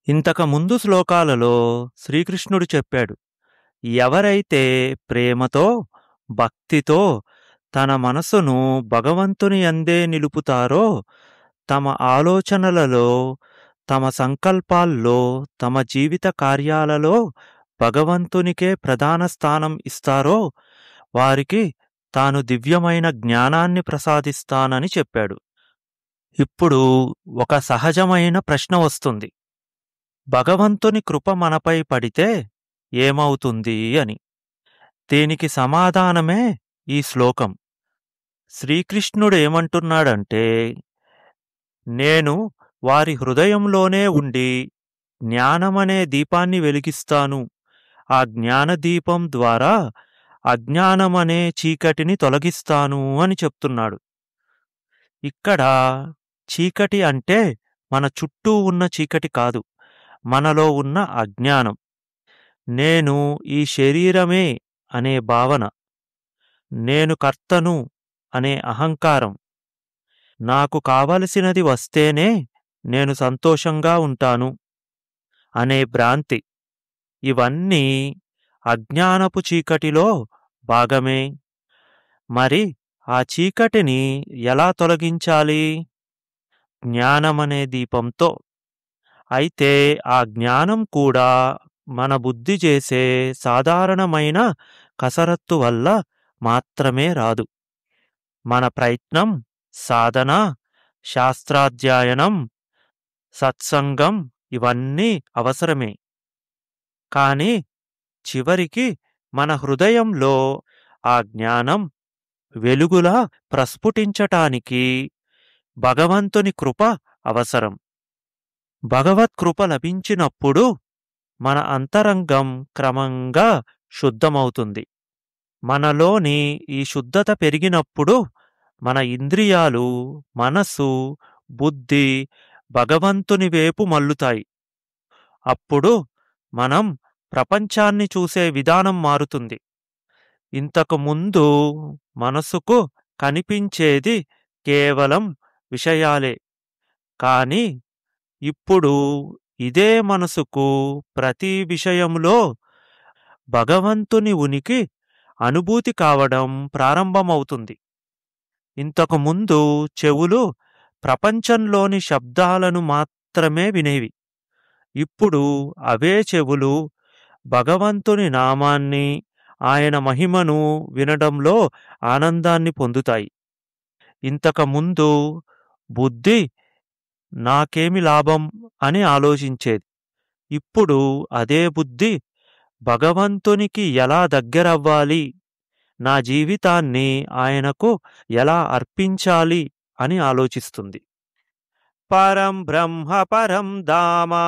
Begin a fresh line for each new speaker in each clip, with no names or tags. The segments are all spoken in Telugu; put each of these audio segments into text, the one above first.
ఇంతకు ముందు శ్లోకాలలో శ్రీకృష్ణుడు చెప్పాడు ఎవరైతే ప్రేమతో భక్తితో తన మనసును భగవంతుని యందే నిలుపుతారో తమ ఆలోచనలలో తమ సంకల్పాల్లో తమ జీవిత కార్యాలలో భగవంతునికే ప్రధాన స్థానం ఇస్తారో వారికి తాను దివ్యమైన జ్ఞానాన్ని ప్రసాదిస్తానని చెప్పాడు ఇప్పుడు ఒక సహజమైన ప్రశ్న వస్తుంది భగవంతుని కృప మనపై పడితే ఏమవుతుంది అని దీనికి సమాధానమే ఈ శ్లోకం శ్రీకృష్ణుడు ఏమంటున్నాడంటే నేను వారి హృదయంలోనే ఉండి జ్ఞానమనే దీపాన్ని వెలిగిస్తాను ఆ జ్ఞానదీపం ద్వారా అజ్ఞానమనే చీకటిని తొలగిస్తాను అని చెప్తున్నాడు ఇక్కడ చీకటి అంటే మన చుట్టూ ఉన్న చీకటి కాదు మనలో ఉన్న అజ్ఞానం నేను ఈ శరీరమే అనే భావన నేను కర్తను అనే అహంకారం నాకు కావలసినది వస్తేనే నేను సంతోషంగా ఉంటాను అనే భ్రాంతి ఇవన్నీ అజ్ఞానపు చీకటిలో భాగమే మరి ఆ చీకటిని ఎలా తొలగించాలి జ్ఞానమనే దీపంతో అయితే ఆ జ్ఞానం కూడా మన బుద్ధి చేసే సాధారణమైన కసరత్తు వల్ల మాత్రమే రాదు మన ప్రయత్నం సాధన శాస్త్రాధ్యయనం సత్సంగం ఇవన్నీ అవసరమే కాని చివరికి మన హృదయంలో ఆ జ్ఞానం వెలుగులా ప్రస్ఫుటించటానికి భగవంతుని కృప అవసరం భగవత్కృప లభించినప్పుడు మన అంతరంగం క్రమంగా శుద్ధమవుతుంది మనలోని ఈ శుద్ధత పెరిగినప్పుడు మన ఇంద్రియాలు మనసు బుద్ధి భగవంతుని వైపు మల్లుతాయి అప్పుడు మనం ప్రపంచాన్ని చూసే విధానం మారుతుంది ఇంతకు ముందు మనసుకు కనిపించేది కేవలం విషయాలే కాని ఇప్పుడు ఇదే మనసుకు ప్రతి విషయంలో భగవంతుని ఉనికి అనుభూతి కావడం ప్రారంభమవుతుంది ఇంతకు ముందు చెవులు ప్రపంచంలోని శబ్దాలను మాత్రమే వినేవి ఇప్పుడు అవే చెవులు భగవంతుని నామాన్ని ఆయన మహిమను వినడంలో ఆనందాన్ని పొందుతాయి ఇంతకుముందు బుద్ధి నాకేమి లాభం అని ఆలోచించేది ఇప్పుడు అదే బుద్ధి భగవంతునికి ఎలా దగ్గరవ్వాలి నా జీవితాన్ని ఆయనకు ఎలా అర్పించాలి అని ఆలోచిస్తుంది పరం బ్రహ్మ పరం దామా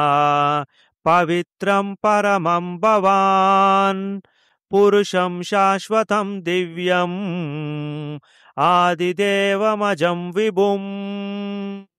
పవిత్రం పరమం భవాన్ పురుషం శాశ్వతం దివ్యం ఆదిదేవమజం విభుం